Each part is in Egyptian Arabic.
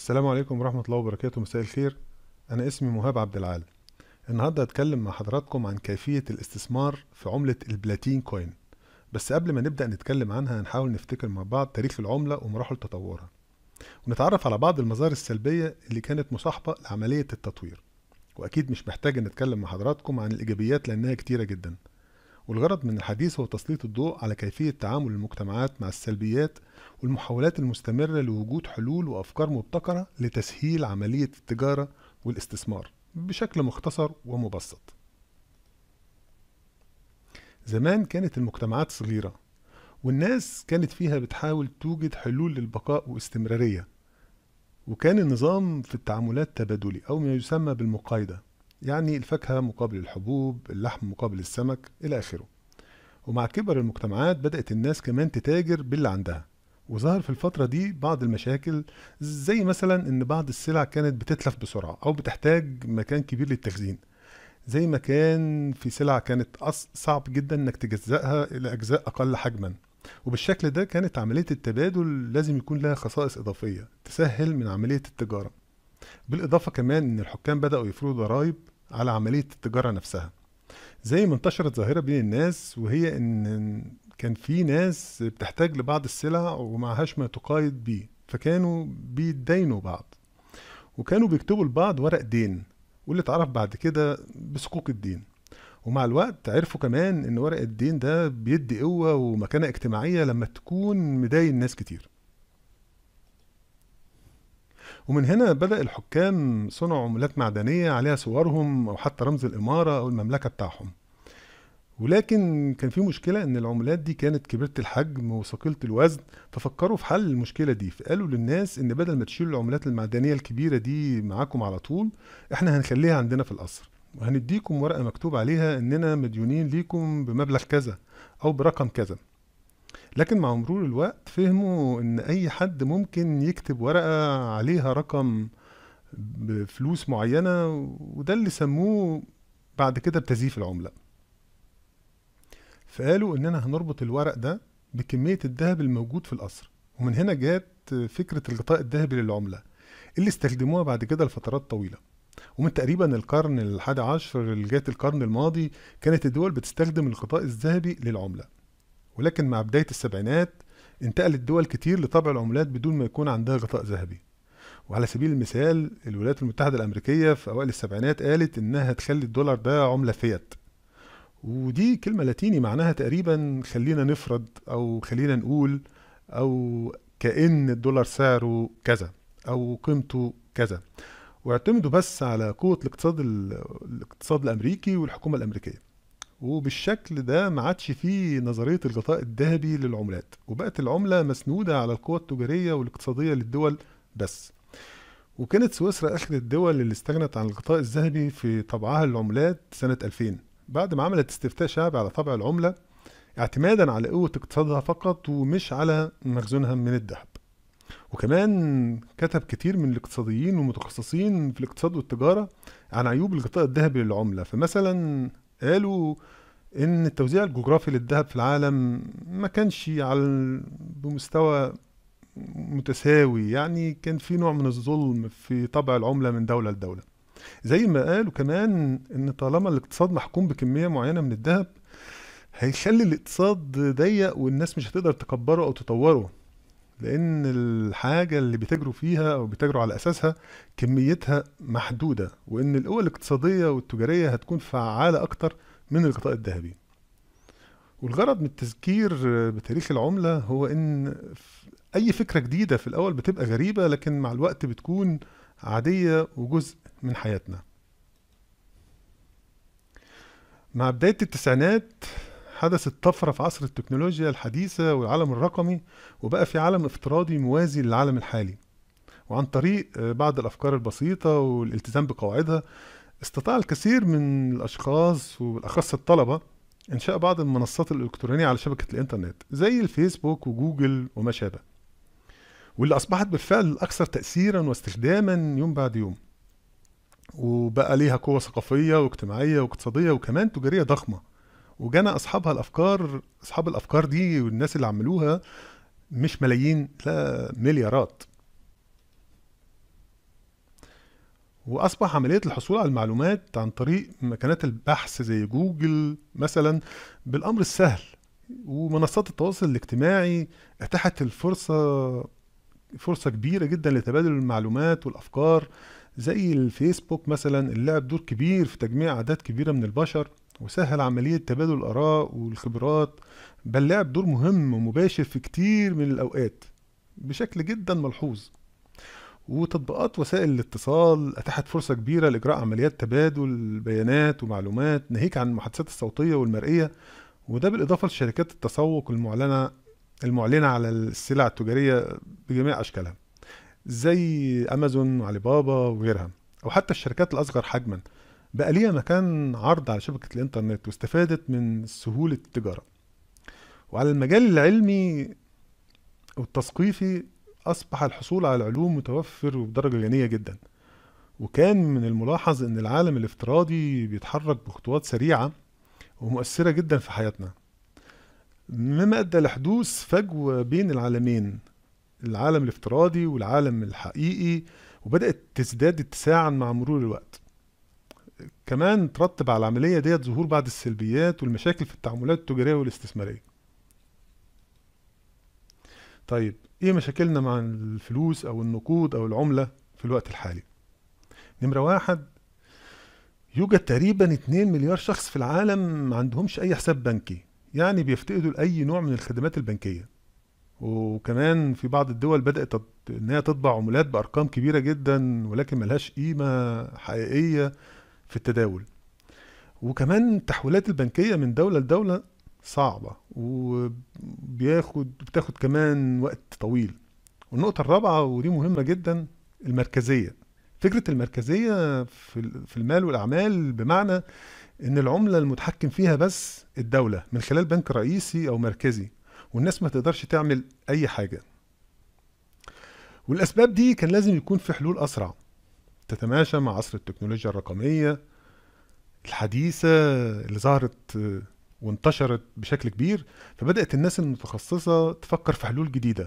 السلام عليكم ورحمة الله وبركاته مساء الخير أنا اسمي مهاب عبد العال النهاردة هتكلم مع حضراتكم عن كيفية الاستثمار في عملة البلاتين كوين بس قبل ما نبدأ نتكلم عنها هنحاول نفتكر مع بعض تاريخ العملة ومراحل تطورها ونتعرف على بعض المظاهر السلبية اللي كانت مصاحبة لعملية التطوير وأكيد مش محتاج إن نتكلم مع حضراتكم عن الإيجابيات لأنها كتيرة جدا والغرض من الحديث هو تسليط الضوء على كيفية تعامل المجتمعات مع السلبيات والمحاولات المستمرة لوجود حلول وأفكار مبتكرة لتسهيل عملية التجارة والاستثمار بشكل مختصر ومبسط زمان كانت المجتمعات صغيرة والناس كانت فيها بتحاول توجد حلول للبقاء واستمرارية وكان النظام في التعاملات تبادلي أو ما يسمى بالمقايضة يعني الفاكهة مقابل الحبوب اللحم مقابل السمك إلى آخره ومع كبر المجتمعات بدأت الناس كمان تتاجر باللي عندها وظهر في الفترة دي بعض المشاكل زي مثلا إن بعض السلع كانت بتتلف بسرعة أو بتحتاج مكان كبير للتخزين زي ما كان في سلع كانت أص- صعب جدا إنك تجزأها إلى أجزاء أقل حجما وبالشكل ده كانت عملية التبادل لازم يكون لها خصائص إضافية تسهل من عملية التجارة بالإضافة كمان إن الحكام بدأوا يفرضوا ضرائب على عملية التجارة نفسها زي ما انتشرت ظاهرة بين الناس وهي إن كان في ناس بتحتاج لبعض السلع ومعهاش ما تقايض بيه فكانوا بيتداينوا بعض وكانوا بيكتبوا لبعض ورق دين واللي اتعرف بعد كده بصكوك الدين ومع الوقت عرفوا كمان ان ورق الدين ده بيدي قوة ومكانة اجتماعية لما تكون مداين ناس كتير ومن هنا بدأ الحكام صنعوا عملات معدنية عليها صورهم أو حتى رمز الإمارة أو المملكة بتاعهم ولكن كان في مشكلة إن العملات دي كانت كبيرة الحجم وثقيلة الوزن ففكروا في حل المشكلة دي فقالوا للناس إن بدل ما تشيلوا العملات المعدنية الكبيرة دي معاكم على طول إحنا هنخليها عندنا في القصر وهنديكم ورقة مكتوب عليها إننا مديونين ليكم بمبلغ كذا أو برقم كذا لكن مع مرور الوقت فهموا إن أي حد ممكن يكتب ورقة عليها رقم بفلوس معينة وده اللي سموه بعد كده بتزييف العملة فقالوا اننا هنربط الورق ده بكمية الذهب الموجود في القصر ومن هنا جات فكرة الغطاء الذهبي للعملة اللي استخدموها بعد كده لفترات طويلة ومن تقريبا القرن الحادي عشر لغاية القرن الماضي كانت الدول بتستخدم الغطاء الذهبي للعملة ولكن مع بداية السبعينات انتقلت دول كتير لطبع العملات بدون ما يكون عندها غطاء ذهبي وعلى سبيل المثال الولايات المتحدة الأمريكية في أوائل السبعينات قالت إنها هتخلي الدولار ده عملة فيات ودي كلمة لاتيني معناها تقريبا خلينا نفرض أو خلينا نقول أو كأن الدولار سعره كذا أو قيمته كذا واعتمدوا بس على قوة الاقتصاد ال- الاقتصاد الأمريكي والحكومة الأمريكية وبالشكل ده ما عادش فيه نظرية الغطاء الذهبي للعملات وبقت العملة مسنودة على القوة التجارية والاقتصادية للدول بس وكانت سويسرا آخر الدول اللي استغنت عن الغطاء الذهبي في طبعها للعملات سنة 2000 بعد ما عملت استفتاء شعبي على طبع العملة اعتمادا على قوة اقتصادها فقط ومش على مخزونها من الذهب وكمان كتب كتير من الاقتصاديين والمتخصصين في الاقتصاد والتجارة عن عيوب الغطاء الذهبي للعملة فمثلا قالوا ان التوزيع الجغرافي للذهب في العالم ما كانش على بمستوى متساوي يعني كان في نوع من الظلم في طبع العملة من دولة لدولة زي ما قالوا كمان ان طالما الاقتصاد محكوم بكمية معينة من الذهب هيخلي الاقتصاد ضيق والناس مش هتقدر تكبره او تطوره لان الحاجة اللي بيتاجروا فيها او بيتاجروا على اساسها كميتها محدودة وان القوى الاقتصادية والتجارية هتكون فعالة اكتر من الغطاء الذهبي والغرض من التذكير بتاريخ العملة هو ان اي فكرة جديدة في الاول بتبقى غريبة لكن مع الوقت بتكون عادية وجزء من حياتنا مع بداية التسعينات حدثت طفرة في عصر التكنولوجيا الحديثة والعالم الرقمي وبقى في عالم افتراضي موازي للعالم الحالي وعن طريق آه، بعض الأفكار البسيطة والالتزام بقواعدها استطاع الكثير من الأشخاص وبالأخص الطلبة إنشاء بعض المنصات الإلكترونية على شبكة الإنترنت زي الفيسبوك وجوجل وما شابه واللي أصبحت بالفعل الأكثر تأثيرا واستخداما يوم بعد يوم وبقى ليها قوة ثقافية واجتماعية واقتصادية وكمان تجارية ضخمة وجنى أصحابها الأفكار أصحاب الأفكار دي والناس اللي عملوها مش ملايين لا مليارات وأصبح عملية الحصول على المعلومات عن طريق مكانات البحث زي جوجل مثلا بالأمر السهل ومنصات التواصل الاجتماعي اتاحت الفرصة فرصة كبيرة جدا لتبادل المعلومات والأفكار زي الفيسبوك مثلا اللي لعب دور كبير في تجميع أعداد كبيرة من البشر وسهل عملية تبادل الآراء والخبرات بل لعب دور مهم ومباشر في كتير من الأوقات بشكل جدا ملحوظ وتطبيقات وسائل الاتصال أتاحت فرصة كبيرة لإجراء عمليات تبادل بيانات ومعلومات ناهيك عن المحادثات الصوتية والمرئية وده بالإضافة لشركات التسوق المعلنة المعلنة على السلع التجارية بجميع أشكالها زي أمازون وعلي بابا وغيرها أو حتى الشركات الأصغر حجما بقى ليها مكان عرض على شبكة الإنترنت واستفادت من سهولة التجارة وعلى المجال العلمي والتثقيفي أصبح الحصول على العلوم متوفر وبدرجة غنية جدا وكان من الملاحظ أن العالم الافتراضي بيتحرك بخطوات سريعة ومؤثرة جدا في حياتنا مما أدى لحدوث فجوة بين العالمين العالم الافتراضي والعالم الحقيقي وبدأت تزداد اتساعا مع مرور الوقت كمان ترتب على العملية ديت ظهور بعض السلبيات والمشاكل في التعاملات التجارية والاستثمارية طيب ايه مشاكلنا مع الفلوس او النقود او العملة في الوقت الحالي نمرة واحد يوجد تقريبا 2 مليار شخص في العالم ما عندهمش اي حساب بنكي يعني بيفتقدوا لاي نوع من الخدمات البنكيه وكمان في بعض الدول بدات انها تطبع عملات بارقام كبيره جدا ولكن ملهاش قيمه حقيقيه في التداول وكمان التحويلات البنكيه من دوله لدوله صعبه وبياخد بتاخد كمان وقت طويل والنقطه الرابعه ودي مهمه جدا المركزيه فكرة المركزية في المال والأعمال بمعنى إن العملة المتحكم فيها بس الدولة من خلال بنك رئيسي أو مركزي والناس ما تقدرش تعمل أي حاجة والأسباب دي كان لازم يكون في حلول أسرع تتماشى مع عصر التكنولوجيا الرقمية الحديثة اللي ظهرت وانتشرت بشكل كبير فبدأت الناس المتخصصة تفكر في حلول جديدة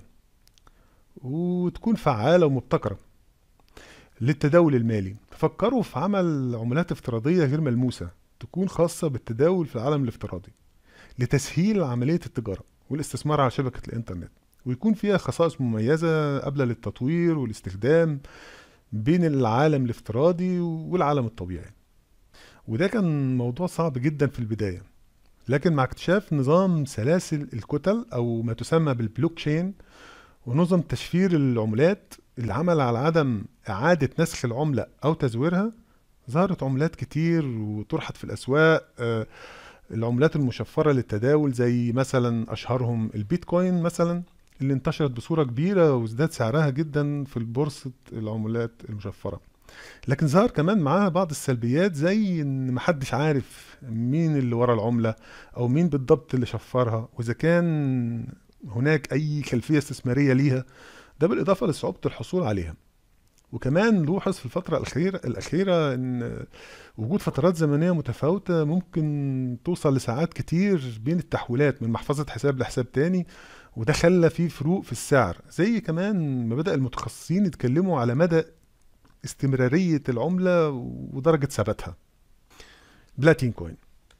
وتكون فعالة ومبتكرة للتداول المالي فكروا في عمل عملات افتراضية غير ملموسة تكون خاصة بالتداول في العالم الافتراضي لتسهيل عملية التجارة والاستثمار على شبكة الإنترنت ويكون فيها خصائص مميزة قابلة للتطوير والاستخدام بين العالم الافتراضي والعالم الطبيعي وده كان موضوع صعب جدا في البداية لكن مع اكتشاف نظام سلاسل الكتل أو ما تسمى بالبلوك تشين ونظم تشفير العملات العمل على عدم إعادة نسخ العملة أو تزويرها ظهرت عملات كتير وطرحت في الأسواق آه، العملات المشفرة للتداول زي مثلا أشهرهم البيتكوين مثلا اللي انتشرت بصورة كبيرة وازداد سعرها جدا في البورصة العملات المشفرة لكن ظهر كمان معاها بعض السلبيات زي ان محدش عارف مين اللي ورا العملة او مين بالضبط اللي شفرها واذا كان هناك اي خلفية استثمارية ليها ده بالإضافة لصعوبة الحصول عليها وكمان لوحظ في الفترة الأخيرة الأخيرة إن وجود فترات زمنية متفاوتة ممكن توصل لساعات كتير بين التحويلات من محفظة حساب لحساب تاني وده خلى فيه فروق في السعر زي كمان ما بدأ المتخصصين يتكلموا على مدى استمرارية العملة ودرجة ثباتها بلاتين كوين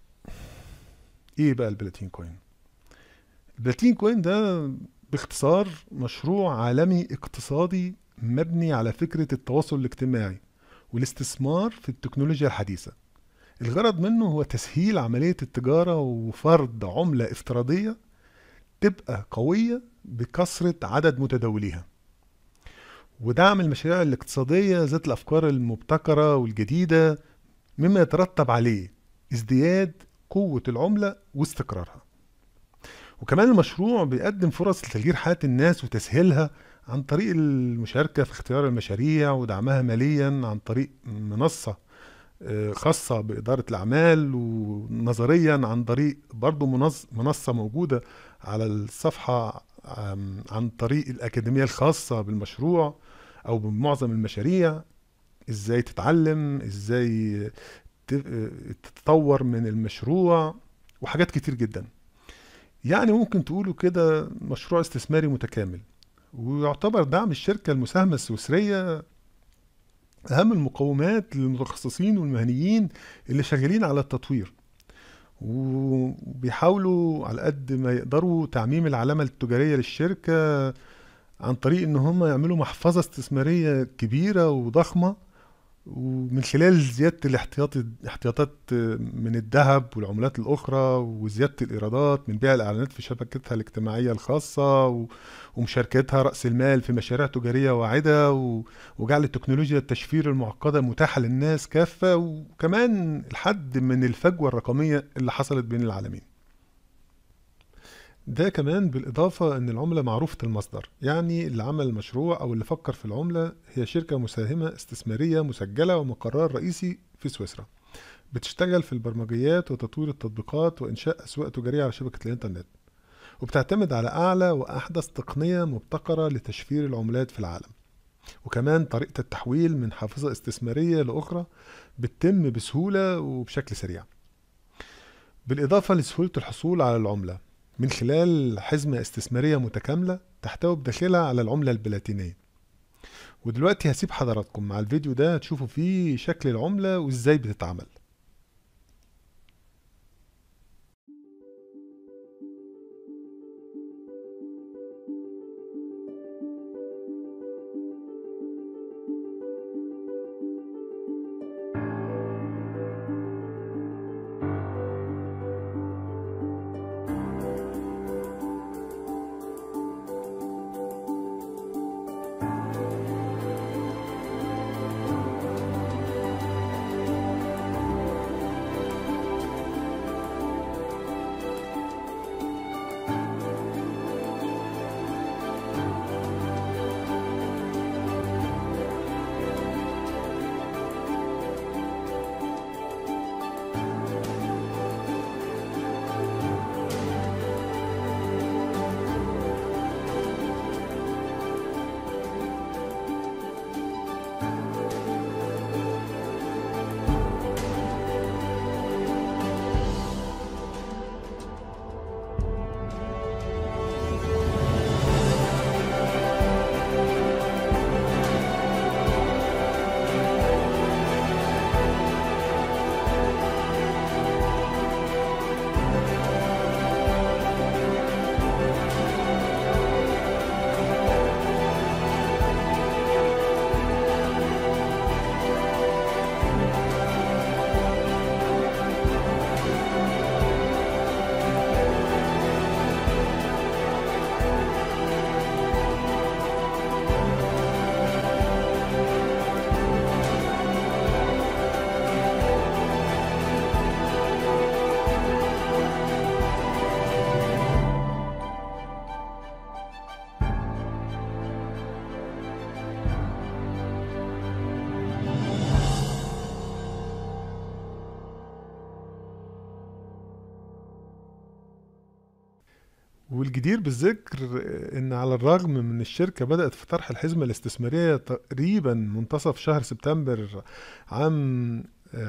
ايه بقى البلاتين كوين البلاتين كوين ده باختصار مشروع عالمي اقتصادي مبني على فكرة التواصل الاجتماعي والاستثمار في التكنولوجيا الحديثة الغرض منه هو تسهيل عملية التجارة وفرض عملة افتراضية تبقى قوية بكثرة عدد متداوليها ودعم المشاريع الاقتصادية ذات الأفكار المبتكرة والجديدة مما يترتب عليه ازدياد قوة العملة واستقرارها وكمان المشروع بيقدم فرص لتغيير حياة الناس وتسهيلها عن طريق المشاركة في اختيار المشاريع ودعمها ماليا عن طريق منصة آه، خاصة بإدارة الأعمال ونظريا عن طريق برضو منصة موجودة على الصفحة عن طريق الأكاديمية الخاصة بالمشروع أو بمعظم المشاريع إزاي تتعلم إزاي تتطور من المشروع وحاجات كتير جدا يعني ممكن تقولوا كده مشروع استثماري متكامل ويعتبر دعم الشركة المساهمة السويسرية اهم المقومات للمتخصصين والمهنيين اللي شغالين على التطوير وبيحاولوا على قد ما يقدروا تعميم العلامة التجارية للشركة عن طريق ان هم يعملوا محفظة استثمارية كبيرة وضخمة ومن خلال زيادة الاحتياطي احتياطات من الذهب والعملات الأخرى وزيادة الإيرادات من بيع الإعلانات في شبكتها الاجتماعية الخاصة ومشاركتها رأس المال في مشاريع تجارية واعدة وجعل التكنولوجيا التشفير المعقدة متاحة للناس كافة وكمان الحد من الفجوة الرقمية اللي حصلت بين العالمين ده كمان بالإضافة إن العملة معروفة المصدر يعني اللي عمل المشروع أو اللي فكر في العملة هي شركة مساهمة استثمارية مسجلة ومقرها الرئيسي في سويسرا بتشتغل في البرمجيات وتطوير التطبيقات وإنشاء أسواق تجارية على شبكة الإنترنت وبتعتمد على أعلى وأحدث تقنية مبتكرة لتشفير العملات في العالم وكمان طريقة التحويل من حافظة استثمارية لأخرى بتتم بسهولة وبشكل سريع بالإضافة لسهولة الحصول على العملة من خلال حزمة استثمارية متكاملة تحتوي بداخلها على العملة البلاتينية ودلوقتي هسيب حضراتكم مع الفيديو ده تشوفوا فيه شكل العملة وازاي بتتعمل والجدير بالذكر ان على الرغم من الشركة بدأت في طرح الحزمة الاستثمارية تقريبا منتصف شهر سبتمبر عام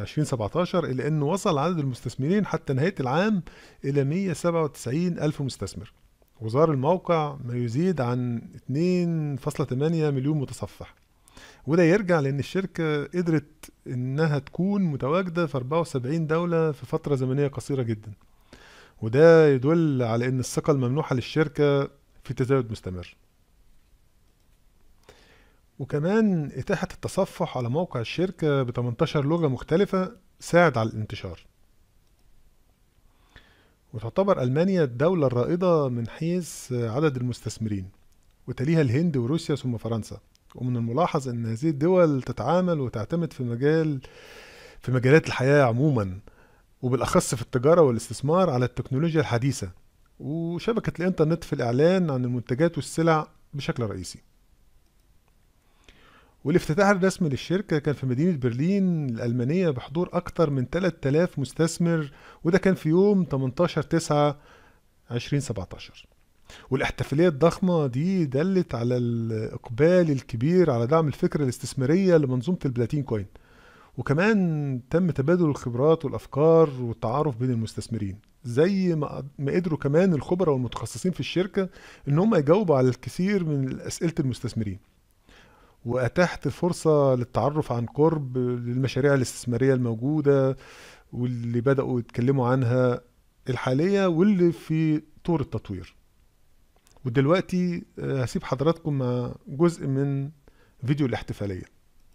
2017 إلا أنه وصل عدد المستثمرين حتى نهاية العام إلى 197 ألف مستثمر وزار الموقع ما يزيد عن 2.8 مليون متصفح وده يرجع لأن الشركة قدرت إنها تكون متواجدة في 74 دولة في فترة زمنية قصيرة جدا وده يدل على ان الثقة الممنوحة للشركة في تزايد مستمر وكمان إتاحة التصفح على موقع الشركة ب 18 لغة مختلفة ساعد على الانتشار وتعتبر ألمانيا الدولة الرائدة من حيث عدد المستثمرين وتليها الهند وروسيا ثم فرنسا ومن الملاحظ أن هذه الدول تتعامل وتعتمد في مجال في مجالات الحياة عموما وبالأخص في التجارة والاستثمار على التكنولوجيا الحديثة وشبكة الإنترنت في الإعلان عن المنتجات والسلع بشكل رئيسي والافتتاح الرسمي للشركة كان في مدينة برلين الألمانية بحضور أكثر من 3000 مستثمر وده كان في يوم 18 9 2017 والاحتفالية الضخمة دي دلت على الإقبال الكبير على دعم الفكرة الاستثمارية لمنظومة البلاتين كوين وكمان تم تبادل الخبرات والافكار والتعارف بين المستثمرين زي ما قدروا كمان الخبراء والمتخصصين في الشركه ان هم يجاوبوا على الكثير من اسئله المستثمرين وأتاحت الفرصة للتعرف عن قرب للمشاريع الاستثمارية الموجودة واللي بدأوا يتكلموا عنها الحالية واللي في طور التطوير ودلوقتي آه، هسيب حضراتكم مع جزء من فيديو الاحتفالية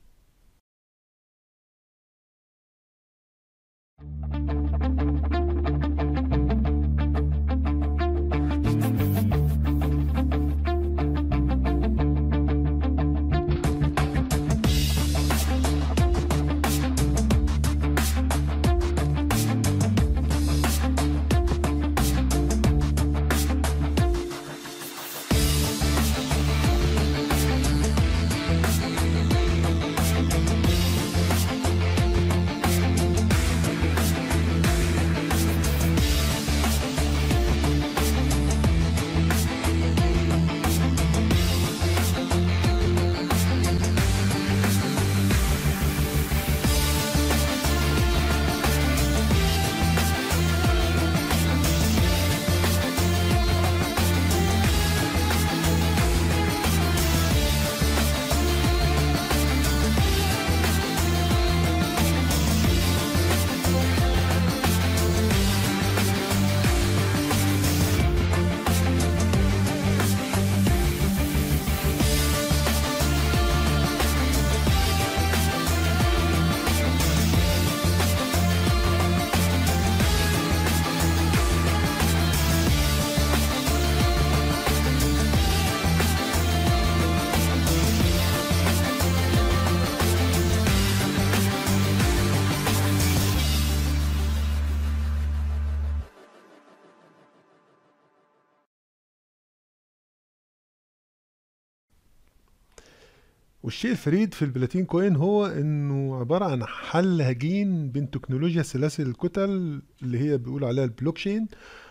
والشيء الفريد في البلاتين كوين هو انه عباره عن حل هجين بين تكنولوجيا سلاسل الكتل اللي هي بيقولوا عليها البلوك تشين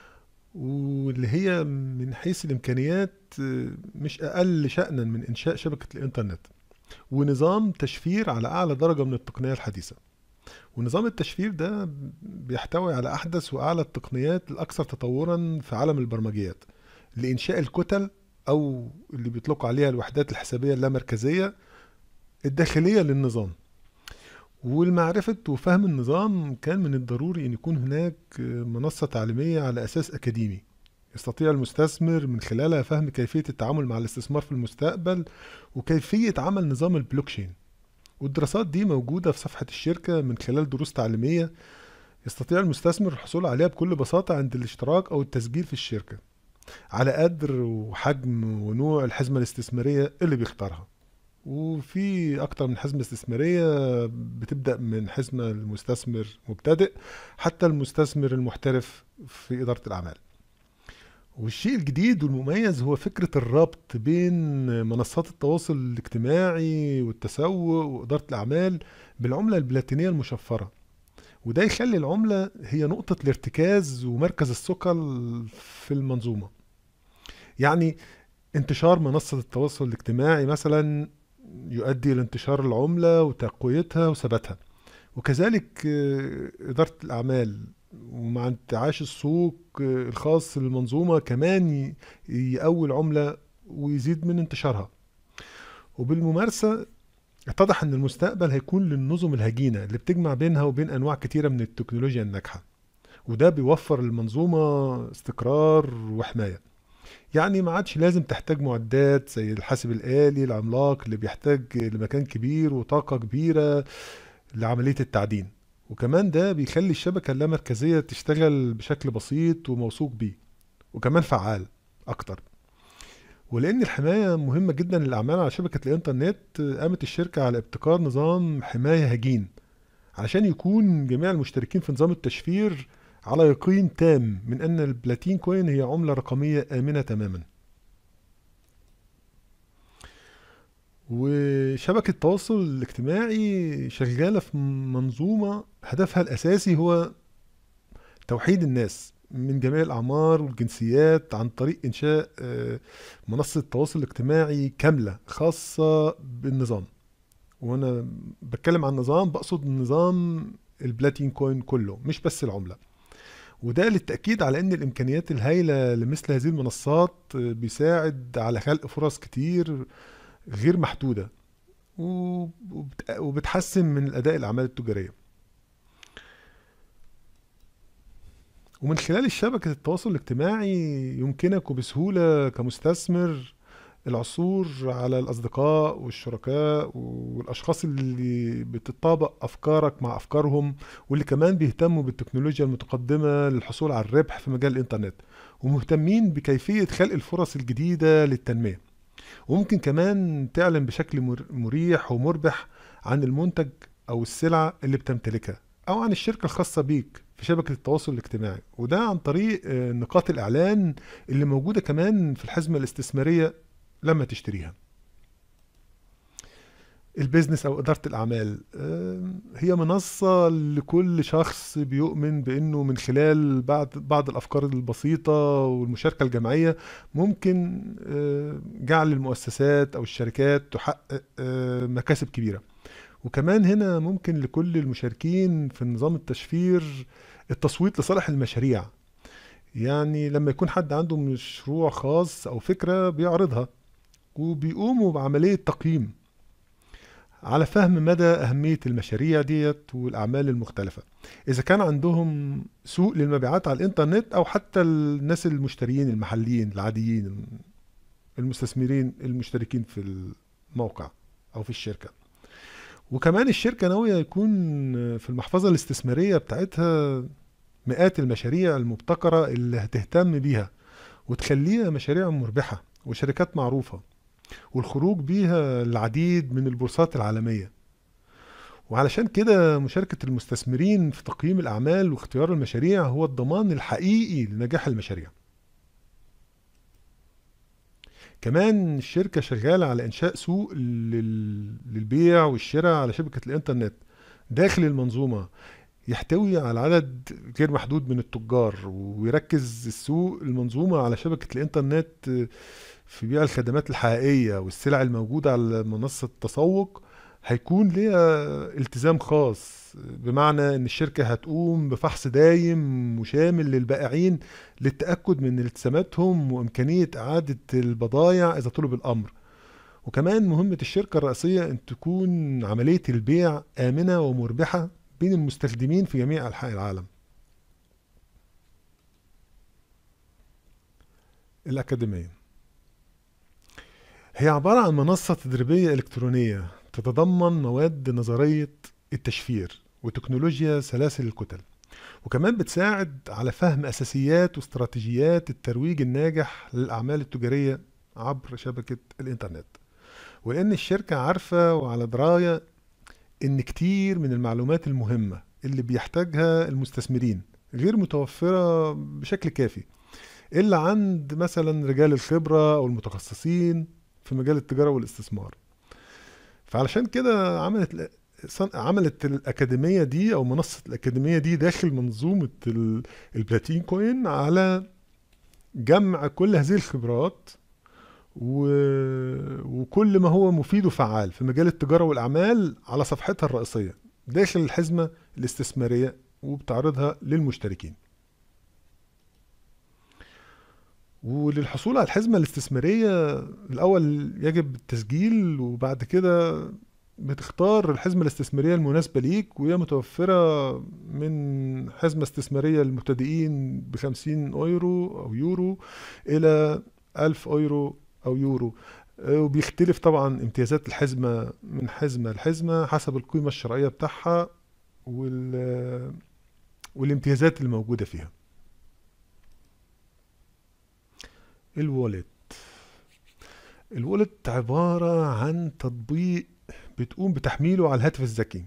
واللي هي من حيث الامكانيات مش اقل شأنا من انشاء شبكه الانترنت ونظام تشفير على اعلى درجه من التقنيه الحديثه ونظام التشفير ده بيحتوي على احدث واعلى التقنيات الاكثر تطورا في عالم البرمجيات لانشاء الكتل او اللي بيطلقوا عليها الوحدات الحسابيه اللامركزيه الداخليه للنظام والمعرفة وفهم النظام كان من الضروري أن يكون هناك منصة تعليمية على أساس أكاديمي يستطيع المستثمر من خلالها فهم كيفية التعامل مع الاستثمار في المستقبل وكيفية عمل نظام البلوكشين والدراسات دي موجودة في صفحة الشركة من خلال دروس تعليمية يستطيع المستثمر الحصول عليها بكل بساطة عند الاشتراك أو التسجيل في الشركة على قدر وحجم ونوع الحزمة الاستثمارية اللي بيختارها وفي أكتر من حزمة استثمارية بتبدأ من حزمة المستثمر مبتدئ حتى المستثمر المحترف في إدارة الأعمال والشيء الجديد والمميز هو فكرة الربط بين منصات التواصل الاجتماعي والتسوق وإدارة الأعمال بالعملة البلاتينية المشفرة وده يخلي العملة هي نقطة الارتكاز ومركز الثقل في المنظومة يعني انتشار منصة التواصل الاجتماعي مثلا يؤدي لانتشار العملة وتقويتها وثباتها وكذلك آه، إدارة الأعمال ومع انتعاش السوق آه، الخاص للمنظومة كمان يقوي العملة ويزيد من انتشارها وبالممارسة اتضح ان المستقبل هيكون للنظم الهجينة اللي بتجمع بينها وبين انواع كتيرة من التكنولوجيا الناجحة وده بيوفر للمنظومة استقرار وحماية يعني ما عادش لازم تحتاج معدات زي الحاسب الآلي العملاق اللي بيحتاج لمكان كبير وطاقة كبيرة لعملية التعدين وكمان ده بيخلي الشبكة اللامركزية تشتغل بشكل بسيط وموثوق بيه وكمان فعال أكتر ولأن الحماية مهمة جدا للأعمال على شبكة الإنترنت قامت الشركة على ابتكار نظام حماية هجين علشان يكون جميع المشتركين في نظام التشفير على يقين تام من أن البلاتين كوين هي عملة رقمية آمنة تماما وشبكة التواصل الاجتماعي شغالة في منظومة هدفها الأساسي هو توحيد الناس من جميع الأعمار والجنسيات عن طريق إنشاء آه، منصة تواصل اجتماعي كاملة خاصة بالنظام وأنا بتكلم عن نظام بقصد نظام البلاتين كوين كله مش بس العملة وده للتأكيد على أن الإمكانيات الهائلة لمثل هذه المنصات بيساعد على خلق فرص كتير غير محدودة وبت- وبتحسن من الأداء الأعمال التجارية ومن خلال شبكة التواصل الاجتماعي يمكنك بسهولة كمستثمر العثور على الأصدقاء والشركاء والأشخاص اللي بتطابق أفكارك مع أفكارهم واللي كمان بيهتموا بالتكنولوجيا المتقدمة للحصول على الربح في مجال الإنترنت ومهتمين بكيفية خلق الفرص الجديدة للتنمية وممكن كمان تعلن بشكل مر- مريح ومربح عن المنتج أو السلعة اللي بتمتلكها أو عن الشركة الخاصة بيك في شبكة التواصل الاجتماعي وده عن طريق آه، نقاط الإعلان اللي موجودة كمان في الحزمة الاستثمارية لما تشتريها البيزنس او اداره الاعمال آم، هي منصه لكل شخص بيؤمن بانه من خلال بعض بعض الافكار البسيطه والمشاركه الجماعيه ممكن آه، جعل المؤسسات او الشركات تحقق آه، مكاسب كبيره وكمان هنا ممكن لكل المشاركين في نظام التشفير التصويت لصالح المشاريع يعني لما يكون حد عنده مشروع خاص او فكره بيعرضها وبيقوموا بعمليه تقييم على فهم مدى أهمية المشاريع ديت والأعمال المختلفة إذا كان عندهم سوق للمبيعات على الإنترنت أو حتى الناس المشترين المحليين العاديين المستثمرين المشتركين في الموقع أو في الشركة وكمان الشركة ناوية يكون في المحفظة الاستثمارية بتاعتها مئات المشاريع المبتكرة اللي هتهتم بيها وتخليها مشاريع مربحة وشركات معروفة والخروج بيها العديد من البورصات العالمية وعلشان كده مشاركة المستثمرين في تقييم الأعمال واختيار المشاريع هو الضمان الحقيقي لنجاح المشاريع كمان الشركة شغالة على إنشاء سوق لل- للبيع والشراء على شبكة الإنترنت داخل المنظومة يحتوي على عدد غير محدود من التجار ويركز السوق المنظومة على شبكة الإنترنت في بيع الخدمات الحقيقية والسلع الموجودة على منصة التسوق هيكون ليها التزام خاص بمعنى ان الشركة هتقوم بفحص دايم وشامل للبائعين للتأكد من التزاماتهم وإمكانية إعادة البضائع إذا طلب الأمر وكمان مهمة الشركة الرئيسية أن تكون عملية البيع آمنة ومربحة بين المستخدمين في جميع أنحاء العالم الأكاديمية هي عبارة عن منصة تدريبية إلكترونية تتضمن مواد نظرية التشفير وتكنولوجيا سلاسل الكتل وكمان بتساعد على فهم أساسيات واستراتيجيات الترويج الناجح للأعمال التجارية عبر شبكة الإنترنت ولأن الشركة عارفة وعلى دراية إن كتير من المعلومات المهمة اللي بيحتاجها المستثمرين غير متوفرة بشكل كافي إلا عند مثلا رجال الخبرة أو المتخصصين في مجال التجارة والاستثمار فعلشان كده عملت صن- عملت الأكاديمية دي أو منصة الأكاديمية دي داخل منظومة ال- البلاتين كوين على جمع كل هذه الخبرات و... وكل ما هو مفيد وفعال في مجال التجارة والأعمال على صفحتها الرئيسية داخل الحزمة الاستثمارية وبتعرضها للمشتركين وللحصول على الحزمة الاستثمارية الأول يجب التسجيل وبعد كده بتختار الحزمة الاستثمارية المناسبة ليك وهي متوفرة من حزمة استثمارية للمبتدئين بخمسين أيرو أو يورو إلى ألف أيرو أو يورو آه، وبيختلف طبعا امتيازات الحزمة من حزمة لحزمة حسب القيمة الشرائية بتاعها وال والامتيازات الموجودة فيها الوالت الوالت عبارة عن تطبيق بتقوم بتحميله على الهاتف الذكي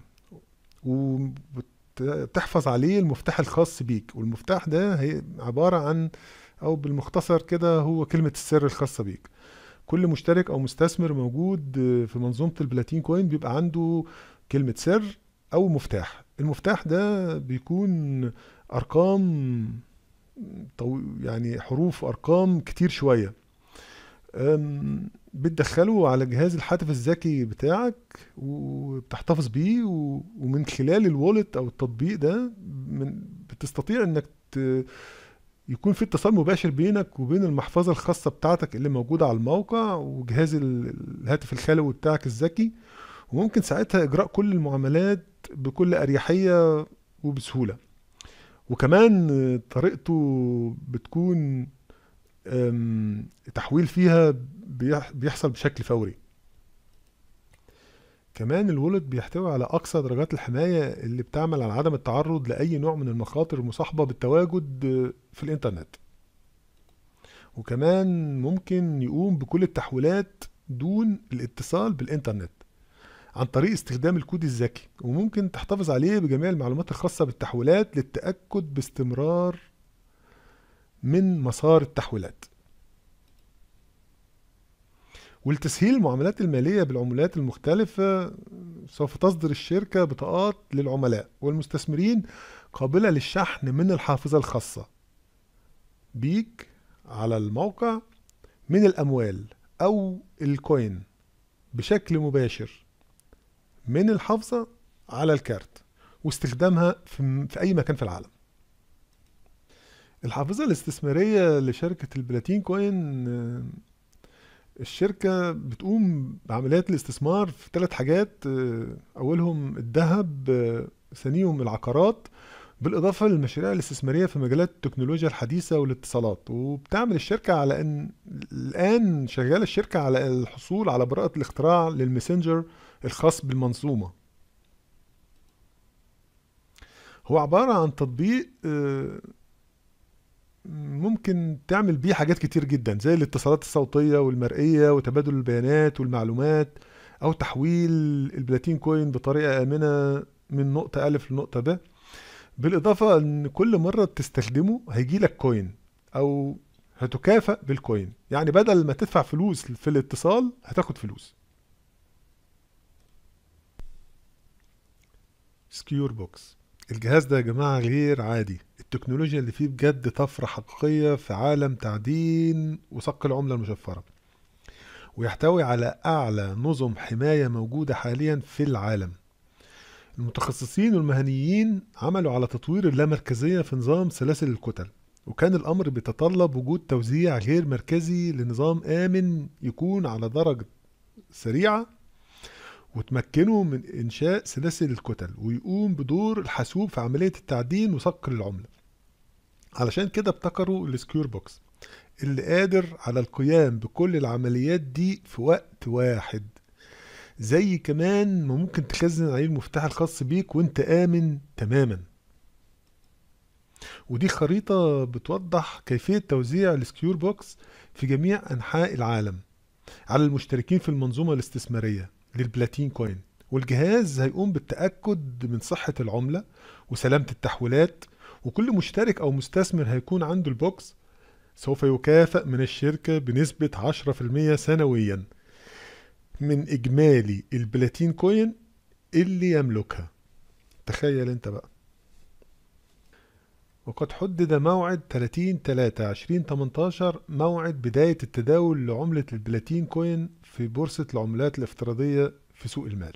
وبتحفظ عليه المفتاح الخاص بيك والمفتاح ده هي عبارة عن أو بالمختصر كده هو كلمة السر الخاصة بيك كل مشترك أو مستثمر موجود في منظومة البلاتين كوين بيبقى عنده كلمة سر أو مفتاح المفتاح ده بيكون أرقام طو... يعني حروف وأرقام كتير شوية أم، بتدخله على جهاز الهاتف الذكي بتاعك وبتحتفظ بيه و- ومن خلال الوالت او التطبيق ده من بتستطيع انك ت... يكون في اتصال مباشر بينك وبين المحفظة الخاصة بتاعتك اللي موجودة على الموقع وجهاز ال- الهاتف الخلوي بتاعك الذكي وممكن ساعتها إجراء كل المعاملات بكل أريحية وبسهولة وكمان طريقته بتكون تحويل فيها بيحصل بشكل فوري كمان الولد بيحتوي على أقصى درجات الحماية اللي بتعمل على عدم التعرض لأي نوع من المخاطر المصاحبة بالتواجد في الإنترنت وكمان ممكن يقوم بكل التحويلات دون الاتصال بالإنترنت عن طريق استخدام الكود الذكي وممكن تحتفظ عليه بجميع المعلومات الخاصة بالتحويلات للتأكد باستمرار من مسار التحويلات ولتسهيل المعاملات المالية بالعملات المختلفة سوف تصدر الشركة بطاقات للعملاء والمستثمرين قابلة للشحن من الحافظة الخاصة بيك على الموقع من الأموال أو الكوين بشكل مباشر من الحافظة على الكارت واستخدامها في أي مكان في العالم الحافظة الاستثمارية لشركة البلاتين كوين الشركة بتقوم بعمليات الاستثمار في ثلاث حاجات أولهم الذهب ثانيهم العقارات بالإضافة للمشاريع الاستثمارية في مجالات التكنولوجيا الحديثة والاتصالات وبتعمل الشركة على أن الآن شغالة الشركة على الحصول على براءة الاختراع للماسنجر الخاص بالمنظومة هو عبارة عن تطبيق ممكن تعمل بيه حاجات كتير جدا زي الاتصالات الصوتية والمرئية وتبادل البيانات والمعلومات أو تحويل البلاتين كوين بطريقة آمنة من نقطة ألف لنقطة ب بالإضافة أن كل مرة تستخدمه هيجيلك كوين أو هتكافئ بالكوين يعني بدل ما تدفع فلوس في الاتصال هتاخد فلوس سكيور بوكس الجهاز ده يا جماعة غير عادي التكنولوجيا اللي فيه بجد طفرة حقيقية في عالم تعدين وصق العملة المشفرة ويحتوي على أعلى نظم حماية موجودة حاليا في العالم المتخصصين والمهنيين عملوا على تطوير اللامركزية في نظام سلاسل الكتل وكان الأمر بيتطلب وجود توزيع غير مركزي لنظام آمن يكون على درجة سريعة وتمكنه من إنشاء سلاسل الكتل ويقوم بدور الحاسوب في عملية التعدين وصقل العملة علشان كده ابتكروا السكيور بوكس اللي قادر على القيام بكل العمليات دي في وقت واحد زي كمان ما ممكن تخزن عليه المفتاح الخاص بيك وانت آمن تماما ودي خريطة بتوضح كيفية توزيع السكيور بوكس في جميع أنحاء العالم على المشتركين في المنظومة الاستثمارية للبلاتين كوين والجهاز هيقوم بالتأكد من صحة العملة وسلامة التحويلات وكل مشترك أو مستثمر هيكون عنده البوكس سوف يكافئ من الشركة بنسبة 10% سنويا من إجمالي البلاتين كوين اللي يملكها تخيل انت بقى وقد حدد موعد 30 3 2018 موعد بداية التداول لعملة البلاتين كوين في بورصة العملات الافتراضية في سوق المال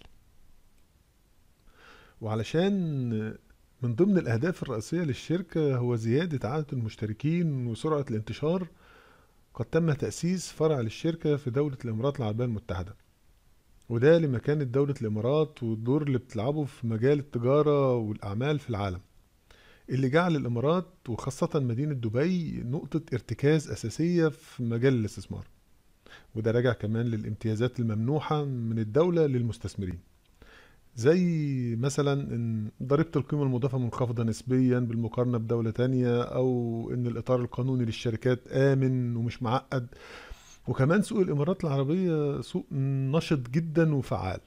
وعلشان من ضمن الأهداف الرئيسية للشركة هو زيادة عدد المشتركين وسرعة الانتشار قد تم تأسيس فرع للشركة في دولة الإمارات العربية المتحدة وده لمكانة دولة الإمارات والدور اللي بتلعبه في مجال التجارة والأعمال في العالم اللي جعل الإمارات وخاصة مدينة دبي نقطة ارتكاز أساسية في مجال الاستثمار وده راجع كمان للامتيازات الممنوحة من الدولة للمستثمرين زي مثلا ان ضريبة القيمة المضافة منخفضة نسبيا بالمقارنة بدولة تانية او ان الاطار القانوني للشركات امن ومش معقد وكمان سوق الامارات العربية سوق نشط جدا وفعال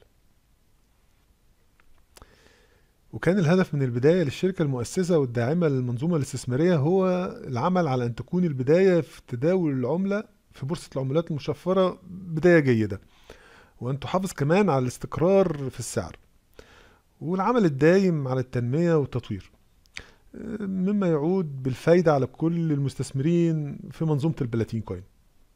وكان الهدف من البداية للشركة المؤسسة والداعمة للمنظومة الاستثمارية هو العمل على أن تكون البداية في تداول العملة في بورصة العملات المشفرة بداية جيدة وأن تحافظ كمان على الاستقرار في السعر والعمل الدايم على التنمية والتطوير مما يعود بالفايدة على كل المستثمرين في منظومة البلاتين كوين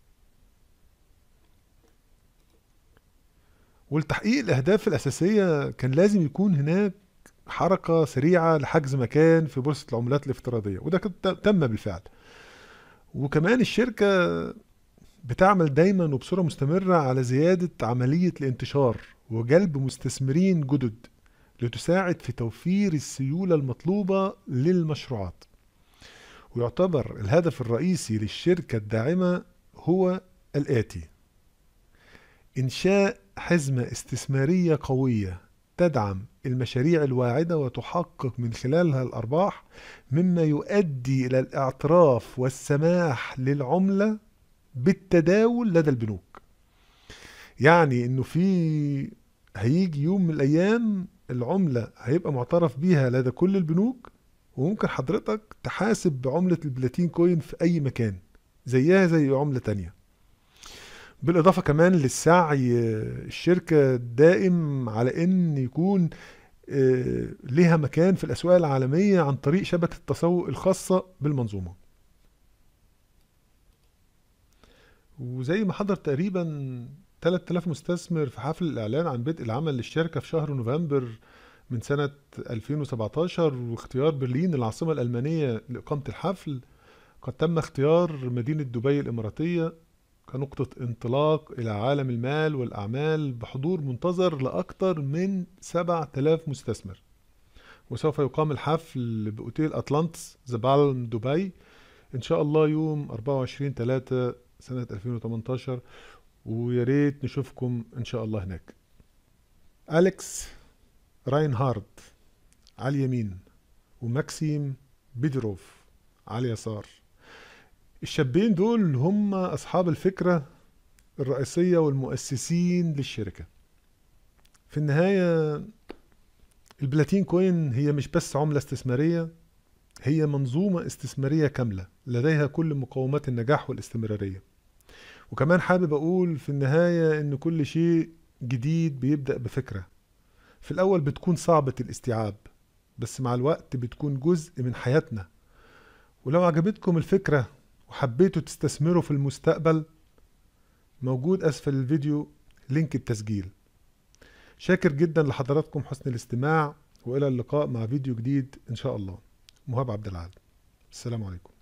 ولتحقيق الأهداف الأساسية كان لازم يكون هناك حركة سريعة لحجز مكان في بورصة العملات الافتراضية وده تم بالفعل وكمان الشركة بتعمل دايما وبصورة مستمرة على زيادة عملية الانتشار وجلب مستثمرين جدد لتساعد في توفير السيولة المطلوبة للمشروعات ويعتبر الهدف الرئيسي للشركة الداعمة هو الآتي إنشاء حزمة استثمارية قوية تدعم المشاريع الواعدة وتحقق من خلالها الأرباح مما يؤدي إلى الاعتراف والسماح للعملة بالتداول لدى البنوك يعني انه في هيجي يوم من الايام العملة هيبقى معترف بيها لدى كل البنوك وممكن حضرتك تحاسب بعملة البلاتين كوين في اي مكان زيها زي عملة تانية بالاضافة كمان للسعي الشركة دائم على ان يكون آه، لها مكان في الاسواق العالمية عن طريق شبكة التسوق الخاصة بالمنظومة وزي ما حضر تقريبا 3000 مستثمر في حفل الإعلان عن بدء العمل للشركة في شهر نوفمبر من سنة 2017 واختيار برلين العاصمة الألمانية لإقامة الحفل قد تم اختيار مدينة دبي الإماراتية كنقطة انطلاق إلى عالم المال والأعمال بحضور منتظر لأكثر من 7000 مستثمر وسوف يقام الحفل بأوتيل أتلانتس ذا بالم دبي إن شاء الله يوم 24 3 سنة 2018 ويا ريت نشوفكم ان شاء الله هناك أليكس راينهارد على اليمين وماكسيم بيدروف على اليسار الشابين دول هم أصحاب الفكرة الرئيسية والمؤسسين للشركة في النهاية البلاتين كوين هي مش بس عملة استثمارية هي منظومة استثمارية كاملة لديها كل مقومات النجاح والاستمرارية وكمان حابب اقول في النهاية ان كل شيء جديد بيبدأ بفكرة في الاول بتكون صعبة الاستيعاب بس مع الوقت بتكون جزء من حياتنا ولو عجبتكم الفكرة وحبيتوا تستثمروا في المستقبل موجود اسفل الفيديو لينك التسجيل شاكر جدا لحضراتكم حسن الاستماع والى اللقاء مع فيديو جديد ان شاء الله مهاب عبد العال السلام عليكم